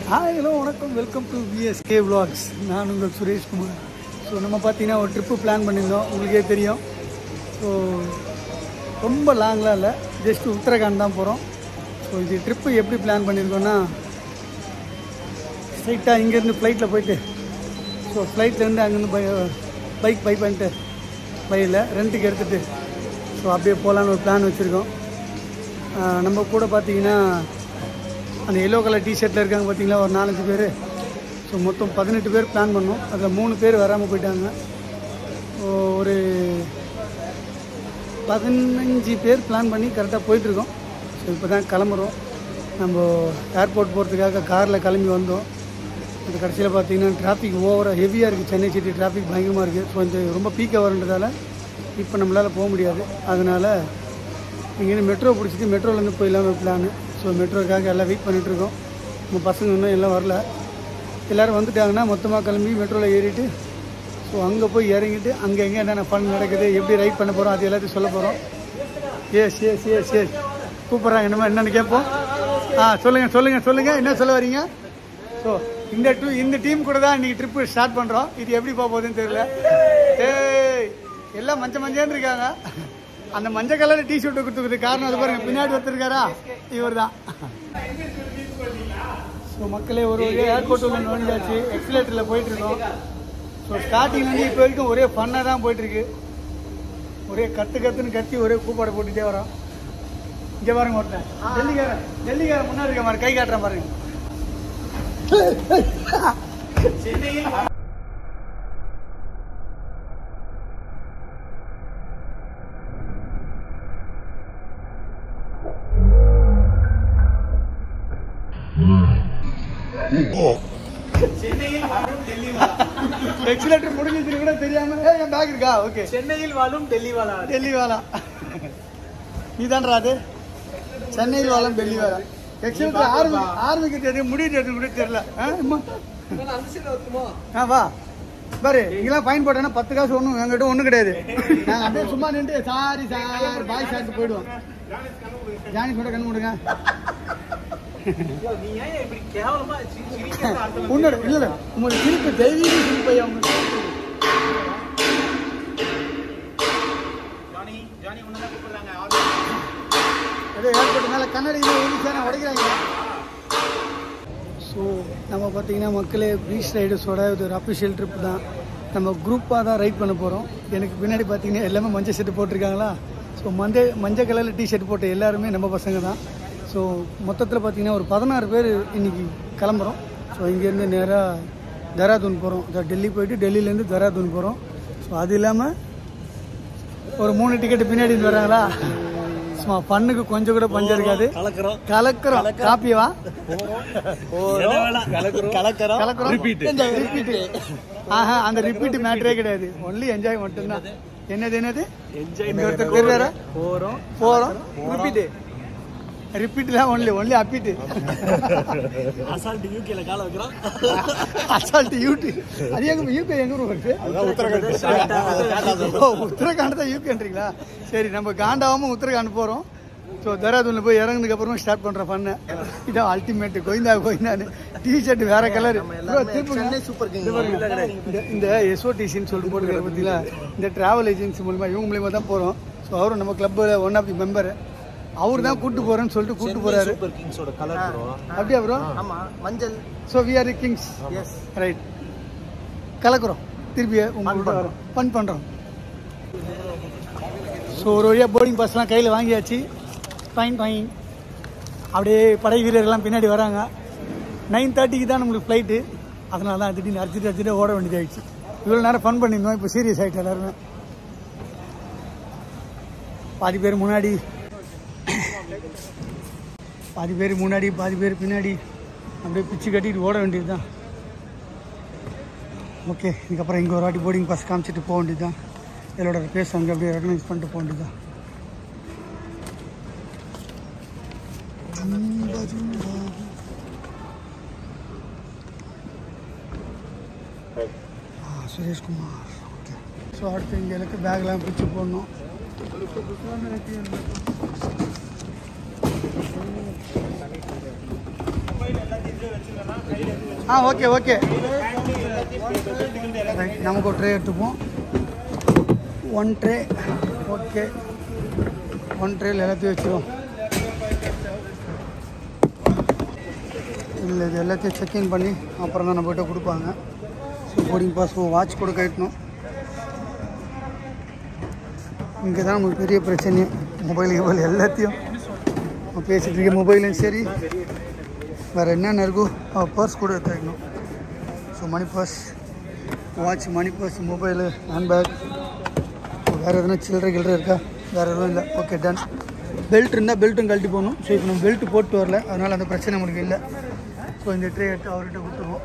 Hi hello வணக்கம் welcome to VSK vlogs நான் உங்கள் சுரேஷ்குமார் ஸோ நம்ம பார்த்தீங்கன்னா ஒரு ட்ரிப்பு பிளான் பண்ணியிருந்தோம் உங்களுக்கே தெரியும் ஸோ ரொம்ப லாங்லாம் இல்லை ஜஸ்ட் உத்தரகாண்ட் தான் போகிறோம் ஸோ இது ட்ரிப்பு எப்படி பிளான் பண்ணியிருக்கோன்னா ஸ்ட்ரைட்டாக இங்கேருந்து ஃப்ளைட்டில் போயிட்டு ஸோ ஃப்ளைட்லேருந்து அங்கேருந்து பை பைக் பை பண்ணிட்டு பையில் ரெண்ட்டுக்கு எடுத்துகிட்டு ஸோ அப்படியே போகலான்னு ஒரு பிளான் வச்சுருக்கோம் ஆஹ் நம்ம கூட பார்த்தீங்கன்னா அந்த எல்லோ கலர் டிஷர்ட்டில் இருக்காங்க பார்த்தீங்களா ஒரு நாலஞ்சு பேர் ஸோ மொத்தம் பதினெட்டு பேர் பிளான் பண்ணோம் அதில் மூணு பேர் வராமல் போயிட்டாங்க ஸோ ஒரு பதினஞ்சு பேர் பிளான் பண்ணி கரெக்டாக போயிட்டுருக்கோம் ஸோ இப்போ தான் கிளம்புறோம் நம்ம ஏர்போர்ட் போகிறதுக்காக காரில் கிளம்பி வந்தோம் அந்த கடைசியில் பார்த்தீங்கன்னா டிராஃபிக் ஓவராக ஹெவியாக இருக்குது சென்னை சிட்டி டிராஃபிக் பயங்கரமாக இருக்குது ஸோ இந்த ரொம்ப பீக்காக வரன்றதால இப்போ நம்மளால் போக முடியாது அதனால் இங்கேருந்து மெட்ரோ பிடிச்சிட்டு மெட்ரோலேருந்து போயிடலான்னு ஒரு பிளான் ஸோ மெட்ரோக்காக எல்லாம் வெயிட் பண்ணிகிட்ருக்கோம் நம்ம பசங்க இன்னும் எல்லாம் வரல எல்லோரும் வந்துட்டாங்கன்னா மொத்தமாக கிளம்பி மெட்ரோவில் ஏறிட்டு ஸோ அங்கே போய் இறங்கிட்டு அங்கே எங்கே என்னென்ன ஃபன் நடக்குது எப்படி ரைட் பண்ண போகிறோம் அது எல்லாத்தையும் சொல்ல போகிறோம் எஸ் எஸ் எஸ் எஸ் கூப்பிட்றாங்க என்னமா என்னென்னு கேட்போம் ஆ சொல்லுங்கள் சொல்லுங்கள் சொல்லுங்கள் என்ன சொல்ல வரீங்க ஸோ இந்த டூ இந்த டீம் கூட தான் இன்றைக்கி ட்ரிப்பு ஸ்டார்ட் பண்ணுறோம் இது எப்படி போக போகுதுன்னு தெரியல ஏய் எல்லாம் மஞ்ச மஞ்சேன்னு இருக்காங்க அந்த மஞ்சள் கலர் டி ஷர்ட் கொடுத்துருக்கு காரணம் அது பாருங்க பின்னாடி ஒருத்தருக்காரா இவர் தான் ஸோ மக்களே ஒரு வழியாக ஏர்போர்ட் உள்ள நுழைஞ்சாச்சு எக்ஸிலேட்டரில் போயிட்டு இருக்கோம் ஸோ ஸ்டார்டிங்லேருந்து இப்போ வரைக்கும் ஒரே ஃபன்னாக தான் போயிட்டுருக்கு ஒரே கத்து கத்துன்னு கத்தி ஒரே கூப்பாடை போட்டுட்டே வரோம் இங்கே பாருங்க ஒருத்தன் டெல்லிக்காரன் டெல்லிக்காரன் முன்னாடி இருக்க மாதிரி கை காட்டுறேன் பாருங்க எக்ஸிலேட்டர் முடிஞ்சிச்சு கூட தெரியாம ஏய், என் பேக் இருக்கா ஓகே சென்னையில் வாழும் டெல்லி வாழா டெல்லி வேலை நீ தான்டா அது சென்னையில் வாழும் டெல்லி வேலை எக்ஸிலேட்டர் ஆர்மி ஆர்மிக்கு தெரியும் முடிவு எடுத்து கூட தெரியல ஆ, அம்மா. அந்த சைடு வருத்துமா ஆ வா பாரு இங்கெல்லாம் ஃபைன் போட்டேன்னா பத்து காசு ஒன்றும் எங்கிட்ட ஒன்றும் கிடையாது நாங்கள் அப்படியே சும்மா நின்று சாரி சார் பாய் சார்ட்டு போயிடுவோம் ஜானி கூட கண்ணு விடுங்க நீ ஏன் இப்படி கேவலமா சி- சிரிக்கிறத அர்த்தம் உன்னோட இல்லை இல்லை உங்களுக்கு சிரிப்பு தெய்வீக சிரிப்பு ஐயா உங்களுக்கு ஜானி ஜானி உன்னதான் கூப்பிடுறாங்க ஏதோ ஏற்பட்ட மேலே கண்ணாடி ஒழிச்சான உடைக்கிறாங்க ஸோ நம்ம பார்த்தீங்கன்னா மக்களே பீச் ரைடர்ஸோட இது ஒரு அஃபிஷியல் ட்ரிப் தான் நம்ம குரூப்பாக தான் ரைட் பண்ண போகிறோம் எனக்கு பின்னாடி பார்த்தீங்கன்னா எல்லாமே மஞ்சள் ஷர்ட் போட்டிருக்காங்களா ஸோ மஞ்சள் மஞ்சள் கலரில் டிஷர்ட் போட்ட எல்லாருமே நம்ம பசங்க தான் ஸோ மொத்தத்தில் பார்த்தீங்கன்னா ஒரு பதினாறு பேர் இன்னைக்கு கிளம்புறோம் ஸோ இங்கேருந்து நேராக தெராதூன் போகிறோம் டெல்லி போயிட்டு டெல்லியிலேருந்து தெராதூன் போகிறோம் ஸோ அது இல்லாமல் ஒரு மூணு டிக்கெட் பின்னாடி இருந்து வராங்களா சும்மா பண்ணுக்கு கொஞ்சம் கூட பஞ்சம் இருக்காது கலக்குறோம் கலக்குறோம் காப்பியவா கலக்குறோம் கலக்குறோம் கலக்குறோம் ரிப்பீட் ஆஹா அந்த ரிப்பீட் மேட்டரே கிடையாது ஒன்லி என்ஜாய் மட்டும்தான் என்னது என்னது இங்க ஒருத்தர் தெரியாரா போறோம் போறோம் ரிப்பீட் ரிப்பீட்லாம் ஒன்லி ஒன்லி அப்பிட்டு அசால்ட் யூகேல கால வைக்கிறோம் அசால்ட் யூடி அது எங்க யூகே எங்க ஊர் வருது ஓ உத்தரகாண்ட் தான் யூகேன்றீங்களா சரி நம்ம காண்டாவாம உத்தரகாண்ட் போகிறோம் ஸோ தெராதூனில் போய் இறங்குனதுக்கு அப்புறமா ஸ்டார்ட் பண்ணுறேன் பண்ண இதான் அல்டிமேட் கோயிந்தா கோயிந்தான்னு டிஷர்ட் வேற கலர் சென்னை சூப்பர் இந்த இந்த எஸ்ஓடிசின்னு சொல்லிட்டு போட்டுக்கிற பார்த்தீங்களா இந்த டிராவல் ஏஜென்சி மூலமா இவங்க மூலியமா தான் போகிறோம் ஸோ அவரும் நம்ம கிளப்பில் ஒன் ஆஃப் தி மெம்பர் அவர் தான் கூட்டு போகிறேன்னு சொல்லிட்டு கூட்டு போகிறாரு சூப்பர் கிங்ஸோட கலர் ப்ரோ அப்படியா ப்ரோ ஆமா மஞ்சள் so we are kings yes right கலக்குறோம் திருப்பி உங்களோட வரோம் ஃபன் பண்ணுறோம் ஸோ ஒரு வழியாக போர்டிங் பாஸ்லாம் கையில் வாங்கியாச்சு ஃபைன் ஃபைன் அப்படியே படை வீரர்கள்லாம் பின்னாடி வராங்க நைன் தேர்ட்டிக்கு தான் நம்மளுக்கு ஃப்ளைட்டு அதனால தான் திடீர்னு அர்ஜென்ட் அர்ஜென்ட்டாக ஓட வேண்டியதாகிடுச்சு இவ்வளோ நேரம் ஃபன் பண்ணியிருந்தோம் இப்போ சீரியஸ் ஆகிட்டு எல்லாருமே பாதி பேர் முன்னாடி பாதி பேர் முன்னாடி பாதி பேர் பின்னாடி அப்படியே பிச்சு கட்டிட்டு ஓட வேண்டியது தான் ஓகே இதுக்கப்புறம் இங்கே ஒரு வாட்டி போர்டிங் பாஸ் காமிச்சிட்டு போக வேண்டியது தான் என்னோட பேஸ் அங்கே அப்படியே ரெகனைஸ் பண்ணிட்டு போக வேண்டியது தான் சுரேஷ்குமார் ஓகே ஸோ அடுத்து இங்கே இருக்கு பேக்லாம் பிடிச்சி போடணும் ஆ ஓகே ஓகே நமக்கு ஒரு ட்ரே எடுத்துப்போம் ஒன் ட்ரே ஓகே ஒன் ட்ரேல எல்லாத்தையும் வச்சிருவோம் இல்லை இது எல்லாத்தையும் செக்இன் பண்ணி அப்புறம் தான் நம்மகிட்ட கொடுப்பாங்க ஸோ போர்டிங் பாஸ் வாட்ச் கூட கட்டணும் இங்கே தான் நமக்கு பெரிய பிரச்சனையே மொபைல் கிபைல் எல்லாத்தையும் நம்ம பேசிகிட்டு இருக்க மொபைலும் சரி வேறு என்னென்ன இருக்கோ பர்ஸ் கூட எடுத்து வைக்கணும் so money purse watch money purse mobile handbag வேறு எதுனா சில்லறை கில்லறை இருக்கா வேறு எதுவும் இல்லை ஓகே டன் பெல்ட் இருந்தால் பெல்ட்டும் கழட்டி போகணும் ஸோ இப்போ நம்ம பெல்ட் போட்டு வரல அதனால் அந்த பிரச்சனை நம்மளுக்கு இல்லை ஸோ இந்த ட்ரே எடுத்து அவர்கிட்ட கொடுத்துருவோம்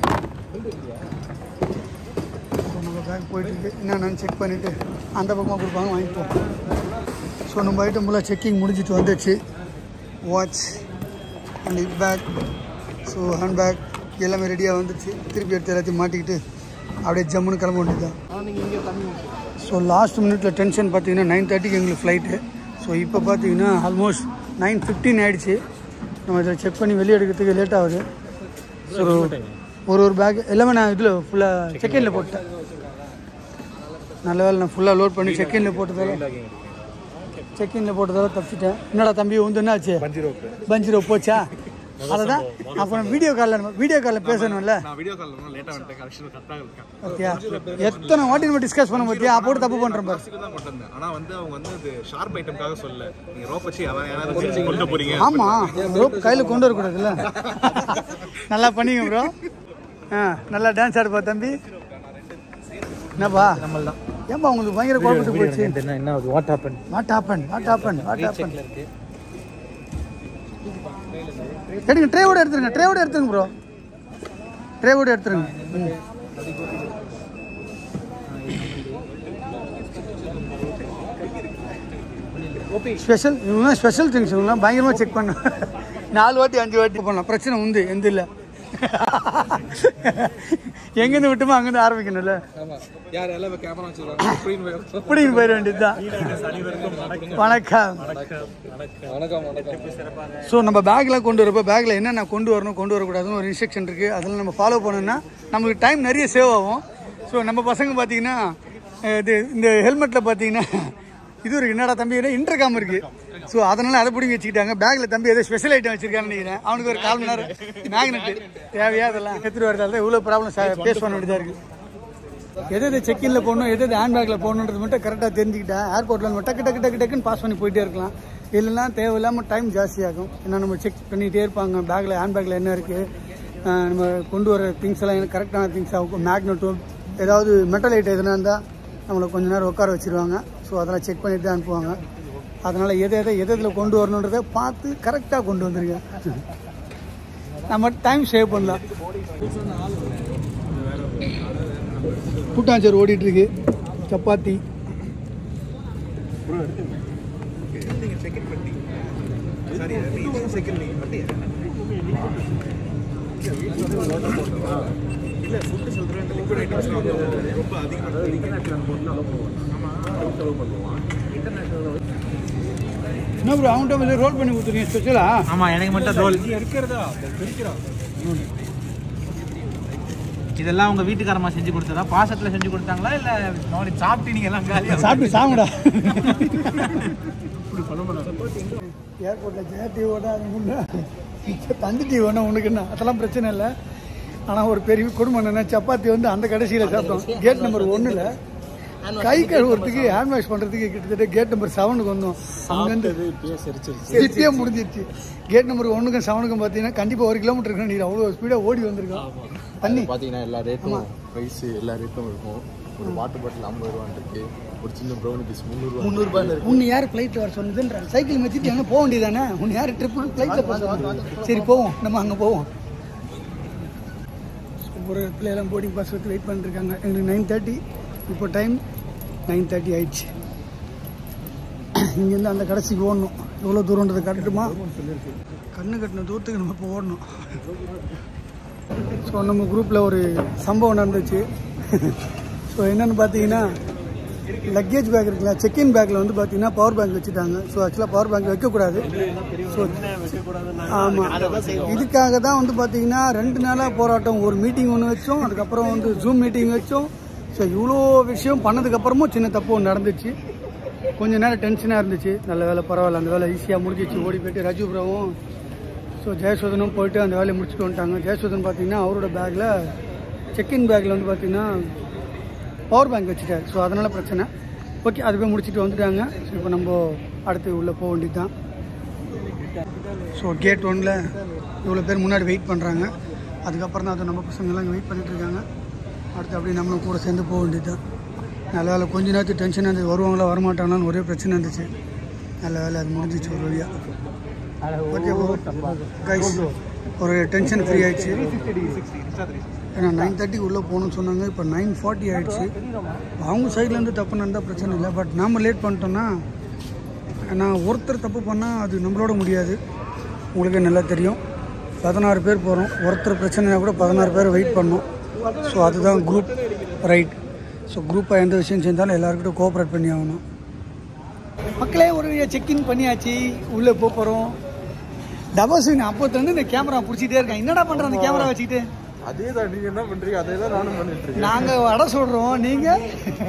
ஸோ நம்ம பேக் போயிட்டு இருக்கு என்னென்னு செக் பண்ணிவிட்டு அந்த பக்கமாக கொடுப்பாங்க வாங்கிப்போம் ஸோ நம்ம ஐட்டம் ஃபுல்லாக செக்கிங் முடிஞ்சிட்டு வந்துச்சு watch and hip bag so hand bag எல்லாமே ரெடியாக வந்துச்சு திருப்பி எடுத்து எல்லாத்தையும் மாட்டிக்கிட்டு அப்படியே ஜம்முன்னு கிளம்ப வேண்டியதுதான் ஸோ லாஸ்ட் மினிட்ல டென்ஷன் பார்த்தீங்கன்னா நைன் தேர்ட்டிக்கு எங்களுக்கு ஃப்ளைட்டு ஸோ இப்போ பார்த்தீங்கன்னா ஆல்மோஸ்ட் நைன் ஃபிஃப்டீன் ஆகிடுச்சு நம்ம இதை செக் பண்ணி வெளியே எடுக்கிறதுக்கு லேட் ஆகுது ஸோ ஒரு ஒரு பேக் எல்லாமே நான் இதில் ஃபுல்லாக செகண்டில் போட்டேன் நல்ல வேலை நான் ஃபுல்லாக லோட் பண்ணி செகண்டில் போட்டதால செக்இன்ல போட்டதால தப்பிச்சிட்டேன் என்னடா தம்பி வந்து என்னாச்சு பஞ்சு ரோப் போச்சா அதுதான் அப்புறம் வீடியோ காலில் வீடியோ காலில் பேசணும்ல நான் வீடியோ கால் லேட்டாக வந்துட்டேன் கரெக்ஷன் கரெக்டாக இருக்கேன் ஓகேயா எத்தனை வாட்டி நம்ம டிஸ்கஸ் பண்ண பார்த்தியா அப்போ தப்பு பண்ணுறோம் பாரு தான் கொண்டு வந்தேன் ஆனால் வந்து அவங்க வந்து அது ஷார்ப் ஐட்டம்காக சொல்லல நீங்கள் ரோப் வச்சு அவன் யாராவது கொண்டு போறீங்க ஆமாம் ரோப் கையில் கொண்டு வரக்கூடாதுல்ல நல்லா பண்ணீங்க ப்ரோ ஆ நல்லா டான்ஸ் ஆடுப்பா தம்பி என்னப்பா ஏன்பா உங்களுக்கு பயங்கர குழப்பத்து போச்சு என்ன what happen what happen what happen what happen எடுங்க ட்ரேவோட எடுத்துருங்க ட்ரேவோட எடுத்துருங்க ப்ரோ ட்ரேவோட எடுத்துருங்க ம். ஸ்பெஷல் இவங்க ஸ்பெஷல் திங்ஸ் இவங்களாம் பயங்கரமாக செக் பண்ண நாலு வாட்டி அஞ்சு வாட்டி பண்ணலாம் பிரச்சனை உண்டு எந்த இல்லை எங்கேருந்து விட்டுமோ அங்கேருந்து ஆரம்பிக்கணும்ல யார் எல்லாம் கேமரா வச்சுருக்காங்க இப்படின்னு போயிட வேண்டியதுதான் வணக்கம் வணக்கம் வணக்கம் ஸோ நம்ம பேக்கில் கொண்டு வரப்போ பேக்கில் என்னென்ன கொண்டு வரணும் கொண்டு வரக்கூடாதுன்னு ஒரு இன்ஸ்ட்ரக்ஷன் இருக்குது அதெல்லாம் நம்ம ஃபாலோ பண்ணோம்னா நமக்கு டைம் நிறைய சேவ் ஆகும் ஸோ நம்ம பசங்க பார்த்தீங்கன்னா அஹ், இது இந்த ஹெல்மெட்டில் பார்த்தீங்கன்னா இது இருக்கு என்னடா தம்பி இன்டர்காம் இருக்கு ஸோ அதனால அதை பிடிங்கி வச்சுக்கிட்டாங்க பேக்கில் தம்பி ஏதோ ஸ்பெஷல் ஐட்டம் வச்சிருக்கான்னு நினைக்கிறேன் அவனுக்கு ஒரு கால் மணி நேரம் மேக்னெட் தேவையா அதெல்லாம் எடுத்துகிட்டு வரதால தான் இவ்வளோ ப்ராப்ளம் ஃபேஸ் பண்ண வேண்டியதாக இருக்குது எது எது செக்இன்ல போகணும் எது எது ஹேண்ட்பேக்கில் போகணுன்றது மட்டும் கரெக்டாக தெரிஞ்சுக்கிட்டேன் ஏர்போர்ட்டில் நம்ம டக்கு டக்கு டக்கு டக்குன்னு பாஸ் பண்ணி போயிட்டே இருக்கலாம் இல்லைன்னா தேவையில்லாமல் டைம் ஜாஸ்தியாகும் ஏன்னா நம்ம செக் பண்ணிகிட்டே இருப்பாங்க பேக்கில் ஹேண்ட்பேக்கில் என்ன இருக்குது நம்ம கொண்டு வர திங்ஸ் எல்லாம் எனக்கு கரெக்டான திங்ஸ் ஆகும் மேக்னெட்டும் ஏதாவது மெட்டல் ஐட்டம் எதுனா இருந்தால் நம்மளை கொஞ்ச நேரம் உட்கார வச்சிருவாங்க ஸோ அதெல்லாம் செக் பண்ணிட்டு தான் அனுப்புவாங்க அதனால் எதை எதை எது எதில் கொண்டு வரணுன்றதை பார்த்து கரெக்டாக கொண்டு வந்துருங்க நம்ம டைம் சேவ் பண்ணலாம் கூட்டாஞ்சோறு ஓடிட்டு இருக்கு சப்பாத்தி சரி செகண்ட் நீங்கள் பண்ணி இல்லை ஃபுட்டு சொல்கிறேன் இந்த லிக்விட் ஐட்டம்ஸ் ரொம்ப என்ன ப்ரோ அவன்கிட்ட வந்து ரோல் பண்ணி கொடுத்துருங்க ஸ்பெஷலா ஆமா எனக்கு மட்டும் ரோல் இருக்கிறதா பிரிக்கிறா இதெல்லாம் உங்க வீட்டுக்காரமா செஞ்சு கொடுத்ததா பாசத்துல செஞ்சு கொடுத்தாங்களா இல்ல நாளைக்கு சாப்பிட்டு நீங்க எல்லாம் காலியா சாப்பிட்டு சாப்பிடா ஏர்போர்ட்டில் ஜெயா டிவியோட அது முன்னே தந்தி டிவி வேணும் உனக்கு என்ன அதெல்லாம் பிரச்சனை இல்லை ஆனால் ஒரு பெரிய குடும்பம் என்னன்னா சப்பாத்தி வந்து அந்த கடைசியில் சாப்பிட்டோம் கேட் நம்பர் ஒன்றில் கை கழுவுறதுக்கு ஹேண்ட் வாஷ் பண்ணுறதுக்கு கிட்டத்தட்ட கேட் நம்பர் செவனுக்கு வந்தோம் அங்கேருந்து இப்பயே முடிஞ்சிருச்சு கேட் நம்பர் ஒன்றுக்கும் செவனுக்கும் பார்த்தீங்கன்னா கண்டிப்பாக ஒரு கிலோமீட்டர் இருக்கணும் நீர் அவ்வளோ ஸ்பீடாக ஓடி வந்திருக்கோம் தண்ணி பார்த்தீங்கன்னா எல்லா ரேட்டும் ப்ரைஸ் எல்லா ரேட்டும் இருக்கும் ஒரு வாட்டர் பாட்டில் ஐம்பது ரூபான்னு இருக்கு ஒரு சின்ன ப்ரௌனி பீஸ் முந்நூறுரூவா முந்நூறுபான்னு இருக்கு உன்னை யார் ஃப்ளைட்டில் வர சொன்னதுன்ற சைக்கிள் வச்சுட்டு எங்கே போக வேண்டியதானே உன்னை யார் ட்ரிப் ஃப்ளைட்டில் போக சொன்னது? சரி போவோம் நம்ம அங்கே போவோம் ஒரு இடத்துல எல்லாம் போர்டிங் பாஸ் எடுத்து வெயிட் பண்ணிருக்காங்க எங்களுக்கு நைன் தேர்ட்டி இப்போ டைம் நைன் தேர்ட்டி ஆயிடுச்சு இங்கேருந்து அந்த கடைசிக்கு ஓடணும் எவ்வளோ தூரன்றது கட்டட்டுமா கண்ணு கட்டின தூரத்துக்கு நம்ம இப்போ ஓடணும் ஸோ நம்ம குரூப்பில் ஒரு சம்பவம் நடந்துச்சு ஸோ என்னென்னு பார்த்தீங்கன்னா லக்கேஜ் பேக் இருக்குல்ல செக்இன் பேக்கில் வந்து பார்த்தீங்கன்னா பவர் பேங்க் வச்சுட்டாங்க ஸோ ஆக்சுவலாக பவர் பேங்க் வைக்கக்கூடாது ஸோ ஆமாம் இதுக்காக தான் வந்து பார்த்தீங்கன்னா ரெண்டு நாளாக போராட்டம் ஒரு மீட்டிங் ஒன்று வச்சோம் அதுக்கப்புறம் வந்து ஜூம் மீட்டிங் வச்சோம் ஸோ இவ்வளோ விஷயம் பண்ணதுக்கப்புறமும் சின்ன தப்பு ஒன்று நடந்துச்சு கொஞ்ச நேரம் டென்ஷனாக இருந்துச்சு நல்ல வேலை பரவாயில்ல அந்த வேலை ஈஸியாக முடிஞ்சிச்சு ஓடி போயிட்டு ராஜீவ் ப்ராவும் ஸோ ஜெயசோதனும் போயிட்டு அந்த வேலையை முடிச்சுட்டு வந்துட்டாங்க ஜெயசோதன் பார்த்தீங்கன்னா அவரோட பேக்கில் செக்இன் பேக்கில் வந்து பார்த்தீங்கன்னா பவர் பேங்க் வச்சுட்டார் ஸோ அதனால் பிரச்சனை ஓகே அது போய் முடிச்சுட்டு வந்துட்டாங்க ஸோ இப்போ நம்ம அடுத்து உள்ளே போக வேண்டியது தான் ஸோ கேட் ஒன்ல இவ்வளோ பேர் முன்னாடி வெயிட் பண்ணுறாங்க அதுக்கப்புறம் தான் அது நம்ம பசங்கள்லாம் இங்கே வெயிட் பண்ணிட்டு இருக்காங்க அடுத்து அப்படியே நம்மளும் கூட சேர்ந்து போக வேண்டியது தான் நல்ல வேலை கொஞ்ச நேரத்துக்கு டென்ஷனாக இருந்துச்சு வருவாங்களா வரமாட்டாங்களான்னு ஒரே பிரச்சனை இருந்துச்சு நல்ல வேலை அது முடிஞ்சிச்சு ஒரு வழியாக ஓகே கைஸ் ஒரு டென்ஷன் ஃப்ரீ ஆயிடுச்சு ஏன்னா நைன் தேர்ட்டிக்கு உள்ளே போகணும்னு சொன்னாங்க இப்போ நைன் ஃபார்ட்டி ஆயிடுச்சு அவங்க சைட்லேருந்து தப்பு நடந்தால் பிரச்சனை இல்லை பட் நாம் லேட் பண்ணிட்டோம்னா நான் ஒருத்தர் தப்பு பண்ணால் அது நம்மளோட முடியாது உங்களுக்கே நல்லா தெரியும் பதினாறு பேர் போகிறோம் ஒருத்தர் பிரச்சனைனா கூட பதினாறு பேர் வெயிட் பண்ணோம் ஸோ அதுதான் குரூப் ரைட் ஸோ குரூப்பாக எந்த விஷயம் செஞ்சாலும் எல்லாருக்கிட்டும் கோஆப்ரேட் பண்ணி ஆகணும் மக்களே ஒரு செக்இன் பண்ணியாச்சு உள்ளே போக போகிறோம் டபஸ்வின் அப்போத்துலேருந்து இந்த கேமரா பிடிச்சிட்டே இருக்கேன் என்னடா பண்ணுற அந்த கேமரா வச்சுக்கிட்டு அதே தான் நீங்க என்ன பண்றீங்க அதே தான் நானும் பண்ணிட்டு இருக்கேன் நாங்கள் வடை சொல்கிறோம் நீங்கள்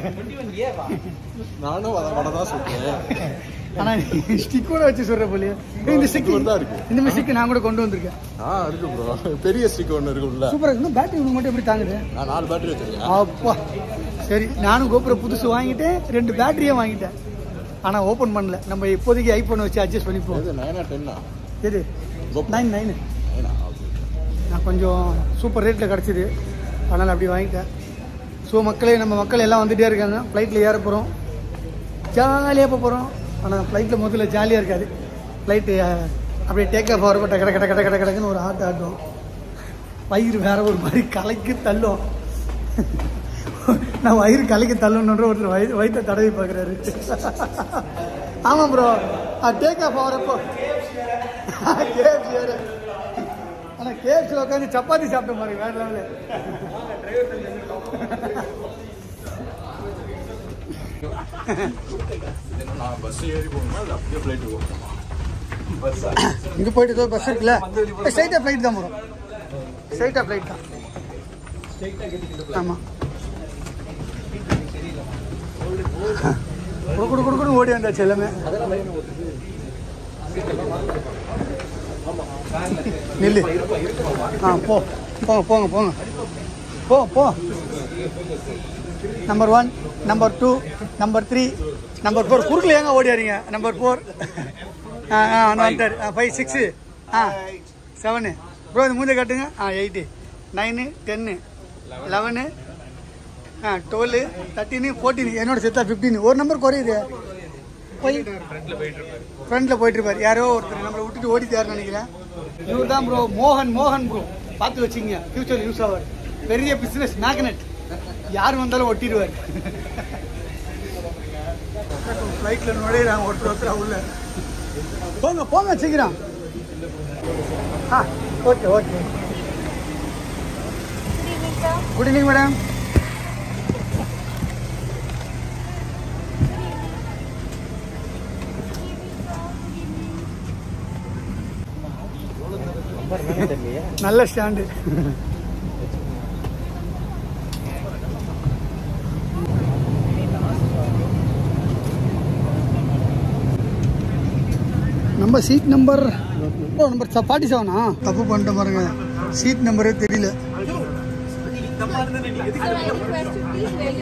நானும் வட வடை தான் சொல்றேன் ஆனால் ஸ்டிக்கோட வச்சு சொல்கிற போலியே இந்த ஸ்டிக்கு தான் இருக்கு. இந்த மாதிரி ஸ்டிக்கு நான் கூட கொண்டு வந்திருக்கேன் ஆ இருக்கு ப்ரோ பெரிய ஸ்டிக் ஒன்று இருக்கு உள்ள சூப்பராக இன்னும் பேட்டரி உங்களுக்கு மட்டும் எப்படி தாங்குது நான் நாலு பேட்டரி வச்சிருக்கேன் அப்பா சரி நானும் கோபுர புதுசு வாங்கிட்டேன் ரெண்டு பேட்டரியும் வாங்கிட்டேன் ஆனால் ஓப்பன் பண்ணல நம்ம இப்போதைக்கு ஐஃபோன் வச்சு அட்ஜஸ்ட் பண்ணிப்போம் இது நைனா டென்னா எது GoPro. நைன் நைனு நைனா நான் கொஞ்சம் சூப்பர் ரேட்டில் கிடச்சிது அதனால் அப்படி வாங்கிட்டேன் ஸோ மக்களே நம்ம மக்கள் எல்லாம் வந்துகிட்டே இருக்காங்க ஃப்ளைட்டில் ஏற போகிறோம் ஜாலியாக போக போகிறோம் ஆனால் ஃப்ளைட்டில் முதல்ல ஜாலியாக இருக்காது ஃப்ளைட்டு அப்படியே டேக் ஆஃப் ஆகிறப்ப கட கட கட கட கடக்குன்னு ஒரு ஆட்டு ஆட்டும் வயிறு வேற ஒரு மாதிரி கலைக்கு தள்ளும் நான் வயிறு கலைக்கு தள்ளணுன்ற ஒருத்தர் வயிறு வயிற்றை தடவி பார்க்குறாரு ஆமாம் ப்ரோ டேக் ஆஃப் ஆகிறப்போ கேஎஃப்சி வேறு ஆனால் கேஎஃப்சியில் உட்காந்து சப்பாத்தி சாப்பிட்ட மாதிரி வேற லெவலு நான் பஸ் ஏறி போகணுமா இல்லை அப்படியே ஃப்ளைட்டு போகணுமா இங்கே போயிட்டு ஏதோ பஸ் இருக்குல்ல ஸ்ட்ரைட்டாக ஃப்ளைட் தான் வரும் ஸ்ட்ரைட்டாக ஃப்ளைட் தான் ஆமாம் குடு குடு குடுன்னு ஓடி வந்தாச்சு எல்லாமே நில்லு ஆ போ போங்க போங்க போங்க போ போ number one number two number three number four குறுக்கில் ஏங்க ஓடியாரீங்க நம்பர் ஃபோர் ஆ ஆ வந்துட்டார் ஆ ஃபைவ் சிக்ஸு ஆ செவனு ப்ரோ இது மூஞ்ச காட்டுங்க ஆ எயிட்டு நைனு டென்னு லெவனு ஆ டுவெல் தேர்ட்டீனு ஃபோர்டீன் என்னோட சேர்த்தா ஃபிஃப்டீன் ஒரு நம்பர் குறையுது போய் ஃப்ரண்ட்ல போயிட்டு இருப்பாரு யாரோ ஒருத்தர் நம்மளை விட்டுட்டு ஓடிட்டாருன்னு நினைக்கிறேன் இவர் தான் ப்ரோ மோகன் மோகன் ப்ரோ பார்த்து வச்சுங்க ஃபியூச்சர் யூஸ் ஆவார் பெரிய பிசினஸ் மேக்னெட் யார் வந்தாலும் ஒட்டிடுவார் ஃப்ளைட்டில் நுழையிறாங்க ஒருத்தர் ஒருத்தர் உள்ள போங்க போங்க சீக்கிரம் ஆ okay okay good evening madam நல்ல ஸ்டாண்டு நம்ம சீட் நம்பர் ஓ நம்பர் ஃபார்ட்டி செவனா தப்பு பண்ணிட்ட பாருங்க சீட் நம்பரே தெரியல I request you please wear your